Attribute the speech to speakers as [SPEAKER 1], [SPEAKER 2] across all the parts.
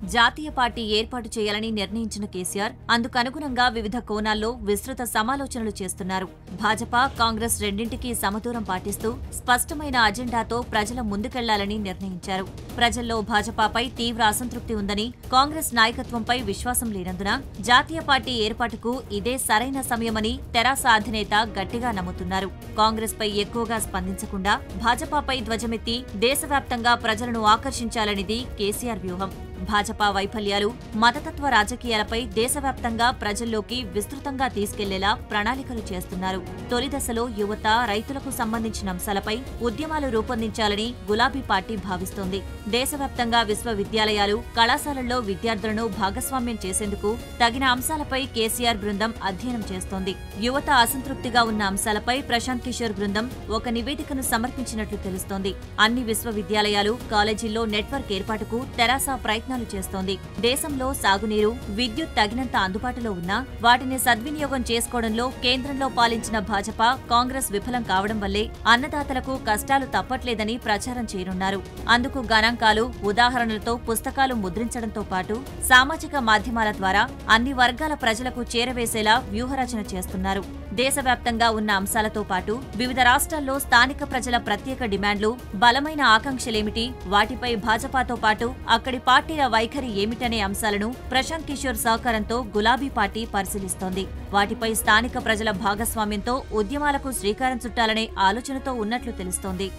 [SPEAKER 1] జాతీయ పార్టీ ఏర్పాటు చేయాలని నిర్ణయించిన కేసీఆర్ అందుకనుగుణంగా వివిధ కోణాల్లో విస్తృత సమాలోచనలు చేస్తున్నారు భాజపా కాంగ్రెస్ రెండింటికి సమదూరం పాటిస్తూ స్పష్టమైన అజెండాతో ప్రజల ముందుకెళ్లాలని నిర్ణయించారు ప్రజల్లో భాజపాపై తీవ్ర అసంతృప్తి ఉందని కాంగ్రెస్ నాయకత్వంపై విశ్వాసం లేనందున జాతీయ పార్టీ ఏర్పాటుకు ఇదే సరైన సమయమని తెరాస అధినేత గట్టిగా నమ్ముతున్నారు కాంగ్రెస్ పై ఎక్కువగా స్పందించకుండా భాజపాపై ధ్వజమెత్తి దేశవ్యాప్తంగా ప్రజలను ఆకర్షించాలనేది కేసీఆర్ వ్యూహం భాజపా వైఫల్యాలు మతతత్వ రాజకీయాలపై దేశవ్యాప్తంగా ప్రజల్లోకి విస్తృతంగా తీసుకెళ్లేలా ప్రణాళికలు చేస్తున్నారు తొలి దశలో యువత రైతులకు సంబంధించిన అంశాలపై ఉద్యమాలు రూపొందించాలని గులాబీ పార్టీ భావిస్తోంది దేశవ్యాప్తంగా విశ్వవిద్యాలయాలు కళాశాలల్లో విద్యార్థులను భాగస్వామ్యం చేసేందుకు తగిన అంశాలపై కేసీఆర్ బృందం అధ్యయనం చేస్తోంది యువత అసంతృప్తిగా ఉన్న అంశాలపై ప్రశాంత్ కిషోర్ బృందం ఒక నివేదికను సమర్పించినట్లు తెలుస్తోంది అన్ని విశ్వవిద్యాలయాలు కాలేజీల్లో నెట్వర్క్ ఏర్పాటుకు తెరాస ప్రయత్నాలు చేస్తోంది దేశంలో సాగునీరు విద్యుత్ తగినంత అందుబాటులో ఉన్నా వాటిని సద్వినియోగం చేసుకోవడంలో కేంద్రంలో పాలించిన భాజపా కాంగ్రెస్ విఫలం కావడం వల్లే అన్నదాతలకు కష్టాలు తప్పట్లేదని ప్రచారం చేయనున్నారు అందుకు గణాంకాలు ఉదాహరణలతో పుస్తకాలు ముద్రించడంతో పాటు సామాజిక మాధ్యమాల ద్వారా అన్ని వర్గాల ప్రజలకు చేరవేసేలా వ్యూహరచన చేస్తున్నారు దేశవ్యాప్తంగా ఉన్న అంశాలతో పాటు వివిధ రాష్ట్రాల్లో స్థానిక ప్రజల ప్రత్యేక డిమాండ్లు బలమైన ఆకాంక్షలేమిటి వాటిపై భాజపాతో పాటు అక్కడి పార్టీల వైఖరి ఏమిటనే అంశాలను ప్రశాంత్ కిషోర్ సహకారంతో గులాబీ పార్టీ పరిశీలిస్తోంది వాటిపై స్థానిక ప్రజల భాగస్వామ్యంతో ఉద్యమాలకు శ్రీకారం చుట్టాలనే ఆలోచనతో ఉన్నట్లు తెలుస్తోంది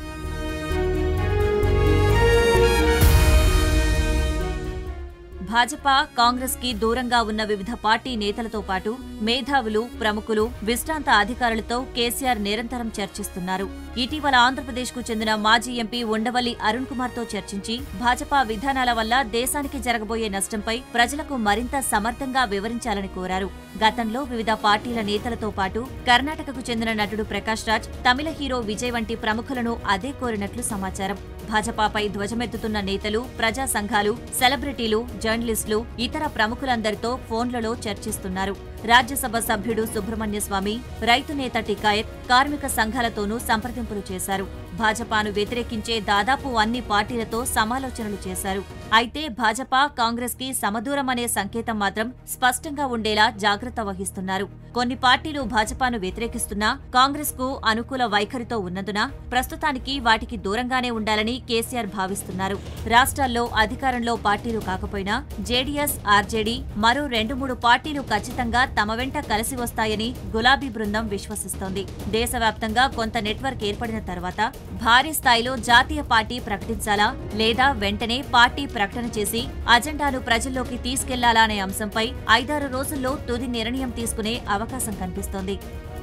[SPEAKER 1] భాజపా కాంగ్రెస్ కి దూరంగా ఉన్న వివిధ పార్టీ నేతలతో పాటు మేధావులు ప్రముఖులు విశ్రాంత అధికారులతో కేసీఆర్ నిరంతరం చర్చిస్తున్నారు ఇటీవల ఆంధ్రప్రదేశ్ కు చెందిన మాజీ ఎంపీ ఉండవల్లి అరుణ్ కుమార్ తో చర్చించి భాజపా విధానాల వల్ల దేశానికి జరగబోయే నష్టంపై ప్రజలకు మరింత సమర్థంగా వివరించాలని కోరారు గతంలో వివిధ పార్టీల నేతలతో పాటు కర్ణాటకకు చెందిన నటుడు ప్రకాష్ రాజ్ తమిళ హీరో విజయ్ వంటి ప్రముఖులను అదే కోరినట్లు సమాచారం భాజపాపై ధ్వజమెత్తుతున్న నేతలు ప్రజా సంఘాలు సెలబ్రిటీలు జర్నలిస్టులు ఇతర ప్రముఖులందరితో ఫోన్లలో చర్చిస్తున్నారు రాజ్యసభ సభ్యుడు సుబ్రహ్మణ్య స్వామి రైతు నేత టికాయత్ కార్మిక సంఘాలతోనూ సంప్రదింపులు చేశారు భాజపాను వ్యతిరేకించే దాదాపు అన్ని పార్టీలతో సమాలోచనలు చేశారు అయితే భాజపా కాంగ్రెస్ కి సమదూరం అనే సంకేతం మాత్రం స్పష్టంగా ఉండేలా జాగ్రత్త వహిస్తున్నారు కొన్ని పార్టీలు భాజపాను వ్యతిరేకిస్తున్నా కాంగ్రెస్ కు అనుకూల వైఖరితో ఉన్నందున ప్రస్తుతానికి వాటికి దూరంగానే ఉండాలని కేసీఆర్ భావిస్తున్నారు రాష్ట్రాల్లో అధికారంలో పార్టీలు కాకపోయినా జేడీఎస్ ఆర్జేడీ మరో రెండు మూడు పార్టీలు ఖచ్చితంగా తమ వెంట కలిసి వస్తాయని గులాబీ బృందం విశ్వసిస్తోంది దేశవ్యాప్తంగా కొంత నెట్వర్క్ ఏర్పడిన తర్వాత భారీ స్థాయిలో జాతీయ పార్టీ ప్రకటించాలా లేదా వెంటనే పార్టీ ప్రకటన చేసి అజెండాను ప్రజల్లోకి తీసుకెళ్లాలా అనే అంశంపై ఐదారు రోజుల్లో తుది నిర్ణయం తీసుకునే అవకాశం కనిపిస్తోంది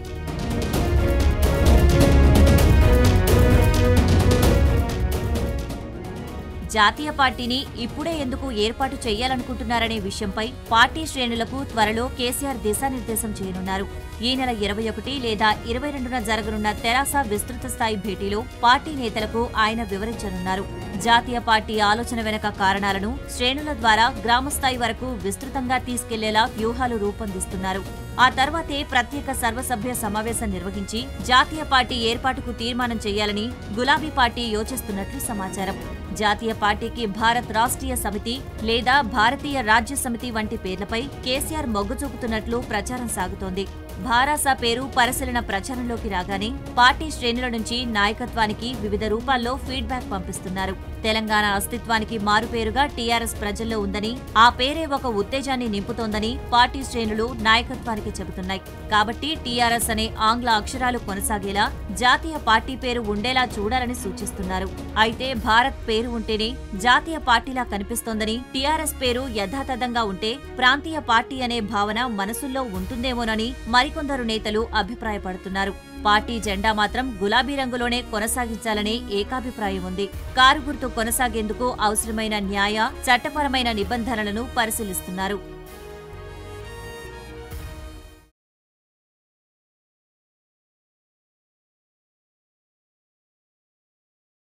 [SPEAKER 1] జాతీయ పార్టీని ఇప్పుడే ఎందుకు ఏర్పాటు చేయాలనుకుంటున్నారనే విషయంపై పార్టీ శ్రేణులకు త్వరలో కేసీఆర్ దిశానిర్దేశం చేయనున్నారు ఈ నెల ఇరవై ఒకటి లేదా ఇరవై రెండున జరగనున్న తెరాస విస్తృత స్థాయి భేటీలో పార్టీ నేతలకు ఆయన వివరించనున్నారు జాతీయ పార్టీ ఆలోచన వెనక కారణాలను శ్రేణుల ద్వారా గ్రామస్థాయి వరకు విస్తృతంగా తీసుకెళ్లేలా వ్యూహాలు రూపొందిస్తున్నారు ఆ తర్వాతే ప్రత్యేక సర్వసభ్య సమావేశం నిర్వహించి జాతీయ పార్టీ ఏర్పాటుకు తీర్మానం చేయాలని గులాబీ పార్టీ యోచిస్తున్నట్లు సమాచారం జాతీయ పార్టీకి భారత్ రాష్ట్రీయ సమితి లేదా భారతీయ రాజ్య సమితి వంటి పేర్లపై కేసీఆర్ మొగ్గు చూపుతున్నట్లు ప్రచారం సాగుతోంది భారాస పేరు పరిశీలన ప్రచారంలోకి రాగానే పార్టీ శ్రేణుల నుంచి నాయకత్వానికి వివిధ రూపాల్లో ఫీడ్బ్యాక్ పంపిస్తున్నారు తెలంగాణ అస్తిత్వానికి మారుపేరుగా టీఆర్ఎస్ ప్రజల్లో ఉందని ఆ పేరే ఒక ఉత్తేజాన్ని నింపుతోందని పార్టీ శ్రేణులు నాయకత్వానికి చెబుతున్నాయి కాబట్టి టీఆర్ఎస్ అనే ఆంగ్ల అక్షరాలు కొనసాగేలా జాతీయ పార్టీ పేరు ఉండేలా చూడాలని సూచిస్తున్నారు అయితే భారత్ పేరు ఉంటేనే జాతీయ పార్టీలా కనిపిస్తోందని టీఆర్ఎస్ పేరు యథాతథంగా ఉంటే ప్రాంతీయ పార్టీ అనే భావన మనసుల్లో ఉంటుందేమోనని మరికొందరు నేతలు అభిప్రాయపడుతున్నారు పార్టీ జెండా మాత్రం గులాబీ రంగులోనే కొనసాగించాలనే ఏకాభిప్రాయం ఉంది కారు గుర్తు కొనసాగేందుకు అవసరమైన న్యాయ చట్టపరమైన నిబంధనలను పరిశీలిస్తున్నారు